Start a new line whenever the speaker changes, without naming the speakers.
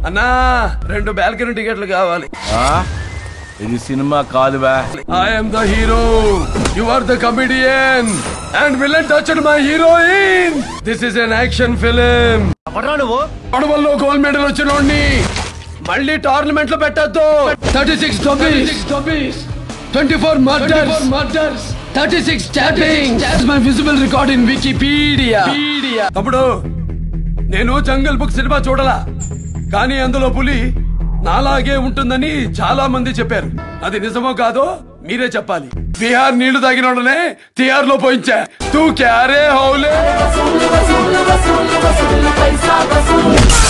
అన్నా రెండు బాల్కనీ టికెట్లు కావాలి
ఆ? ఇది సినిమా కాదువా
I'm the hero you are the comedian and villain touched my heroine this is an action film
నువ్వు
పడవల్లో గోల్డ్ మెడల్ వచ్చినోడిని మళ్ళీ టోర్నమెంట్ లో పెట్టద్దు థర్టీ సిక్స్ డబ్బీస్ twenty four murders murders thirty six starting my visible record in Wikipedia తమ్ముడు నేను జంగల్ book cinema చూడలా కానీ అందులో పులి నాలాగే ఉంటుందని చాలా మంది చెప్పారు అది నిజమో కాదో మీరే చెప్పాలి బీహార్ నీళ్లు తాగినోడనే తిహార్ లో పోయించా తూ క్యారే హౌలే
వసూలు వసూలు వసూలు వసూలు పైసా వసూలు